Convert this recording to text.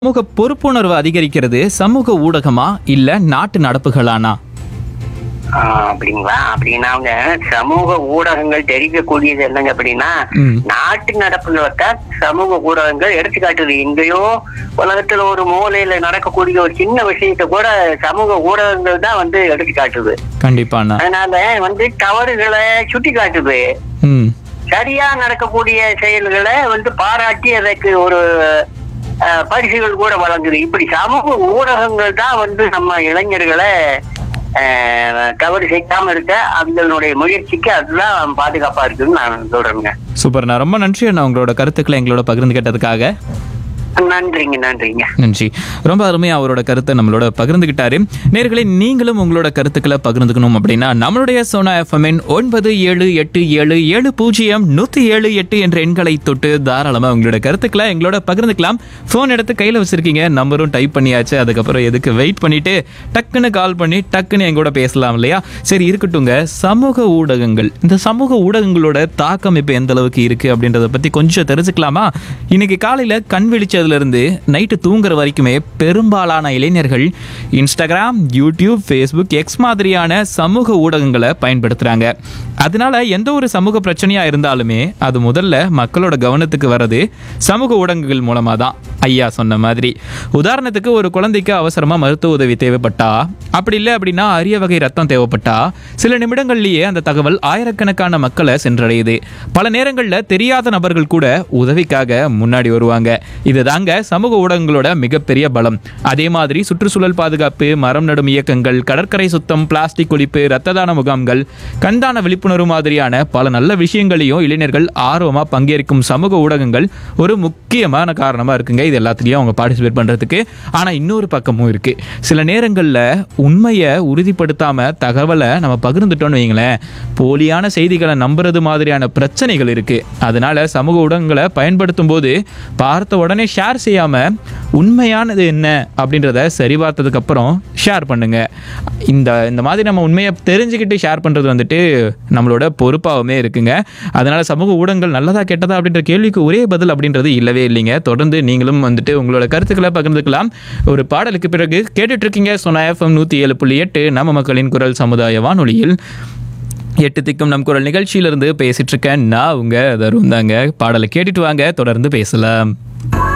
சமூக பொறுப்புணர்வு அதிகரிக்கிறது சமூக ஊடகமா இல்ல நாட்டு நடப்புகளானா ஆ, அப்படிங்களா அப்படின்னாங்க சமூக ஊடகங்கள் தெரிவிக்கக்கூடியது என்னங்க அப்படின்னா ம். நாட்டு நடப்புகளை சமூக ஊடகங்கள் எடுத்துக்காட்டுது எங்கேயோ உலகத்துல ஒரு மூலையில நடக்கக்கூடிய ஒரு சின்ன விஷயத்தை கூட சமூக ஊடகங்கள் தான் வந்து எடுத்து காட்டுது கண்டிப்பாண்ணா அதனால வந்து தவறுகளை சுட்டி காட்டுது ம் சரியா நடக்கக்கூடிய செயல்களை வந்து பாராட்டி அதற்கு ஒரு அஹ், பரிசுகள் கூட வழங்குது இப்படி சமூக ஊடகங்கள் தான் வந்து நம்ம இளைஞர்களை அஹ், தவறு செய்யாம இருக்க அவங்களுடைய முயற்சிக்கு அதுதான் பாதுகாப்பா இருக்குன்னு நான் சொல்றேங்க சூப்பர்ண்ணா ரொம்ப நன்றி அண்ணா உங்களோட கருத்துக்களை எங்களோட பகிர்ந்து கேட்டதுக்காக நன்றிங்க நன்றிங்க நன்றி ரொம்ப அருமையா அவரோட கருத்தை நம்மளோட பகிர்ந்துகிட்டாரு நேர்களை நீங்களும் உங்களோட கருத்துக்களை பகிர்ந்துக்கணும் அப்படின்னா நம்மளுடைய சோனா எஃப்எம்என் ஒன்பது ஏழு எட்டு ஏழு ஏழு பூஜ்ஜியம் நூத்தி ஏழு எட்டு என்ற எண்களை தொட்டு தாராளமா உங்களோட கருத்துக்களை எங்களோட பகிர்ந்துக்கலாம் ஃபோன் எடுத்து கையில வச்சிருக்கீங்க நம்பரும் டைப் பண்ணியாச்சு அதுக்கப்புறம் எதுக்கு வெயிட் பண்ணிட்டு டக்குன்னு கால் பண்ணி டக்குன்னு எங்கூட பேசலாம் இல்லையா சரி இருக்கட்டுங்க சமூக ஊடகங்கள் இந்த சமூக ஊடகங்களோட தாக்கம் இப்போ எந்த அளவுக்கு இருக்கு அப்படின்றத பத்தி கொஞ்சம் தெரிஞ்சுக்கலாமா இன்னைக்கு காலையில கண் விழிச்சதுல இருந்து நைட்டு தூங்குற வரைக்குமே பெரும்பாலான இளைஞர்கள் இன்ஸ்டாகிராம் யூடியூப் ஃபேஸ்புக் எக்ஸ் மாதிரியான சமூக ஊடகங்களை பயன்படுத்துறாங்க அதனால எந்த ஒரு சமூக பிரச்சனையா இருந்தாலுமே அது முதல்ல மக்களோட கவனத்துக்கு வர்றது சமூக ஊடகங்கள் மூலமா தான் ஐயா சொன்ன மாதிரி உதாரணத்துக்கு ஒரு குழந்தைக்கு அவசரமா மருத்துவ உதவி தேவைப்பட்டா அப்படி இல்லை அப்படின்னா அரிய வகை ரத்தம் தேவைப்பட்டா சில நிமிடங்கள்லயே அந்த தகவல் ஆயிரக்கணக்கான மக்களை சென்றடையுது பல நேரங்கள்ல தெரியாத நபர்கள் கூட உதவிக்காக முன்னாடி வருவாங்க இதுதாங்க சமூக ஊடகங்களோட மிகப்பெரிய பலம் அதே மாதிரி சுற்றுச்சூழல் பாதுகாப்பு மரம் நடும் இயக்கங்கள் கடற்கரை சுத்தம் பிளாஸ்டிக் ஒழிப்பு ரத்த தான முகாம்கள் கண்தான விழிப்புணர்வு மாதிரியான பல நல்ல விஷயங்களையும் இளைஞர்கள் ஆர்வமா பங்கேற்கும் சமூக ஊடகங்கள் ஒரு முக்கியமான காரணமா இருக்குங்க இது எல்லாத்துலயும் அவங்க பார்ட்டிசிபேட் பண்றதுக்கு ஆனா இன்னொரு பக்கமும் இருக்கு சில நேரங்கள்ல உண்மையை உறுதிப்படுத்தாம தகவலை நம்ம பகிர்ந்துட்டோம்னு வைங்களேன் போலியான செய்திகளை நம்புறது மாதிரியான பிரச்சனைகள் இருக்கு அதனால சமூக ஊடகங்களை பயன்படுத்தும் போது பார்த்த உடனே ஷேர் செய்யாம உண்மையானது என்ன அப்படின்றத சரி பார்த்ததுக்கு அப்புறம் ஷேர் பண்ணுங்க இந்த இந்த மாதிரி நம்ம உண்மையை தெரிஞ்சுக்கிட்டு ஷேர் பண்றது வந்துட்டு நம்மளோட பொறுப்பாகவுமே இருக்குங்க அதனால சமூக ஊடகங்கள் நல்லதா கெட்டதா அப்படின்ற கேள்விக்கு ஒரே பதில் அப்படின்றது இல்லவே இல்லைங்க தொடர்ந்து நீங்களும் வந்துட்டு உங்களோட கருத்துக்களை பகிர்ந்துக்கலாம் ஒரு பாடலுக்கு பிறகு கேட்டுட்டு இருக்கீங்க சொன்ன எஃப்எம் நூற்றி ஏழு புள்ளி எட்டு நம்ம மக்களின் குரல் சமுதாய வானொலியில் எட்டு திக்கும் நம் குரல் நிகழ்ச்சியிலிருந்து பேசிட்டு இருக்கேன் நான் உங்க தருண் தாங்க பாடலை கேட்டுட்டு வாங்க தொடர்ந்து பேசலாம்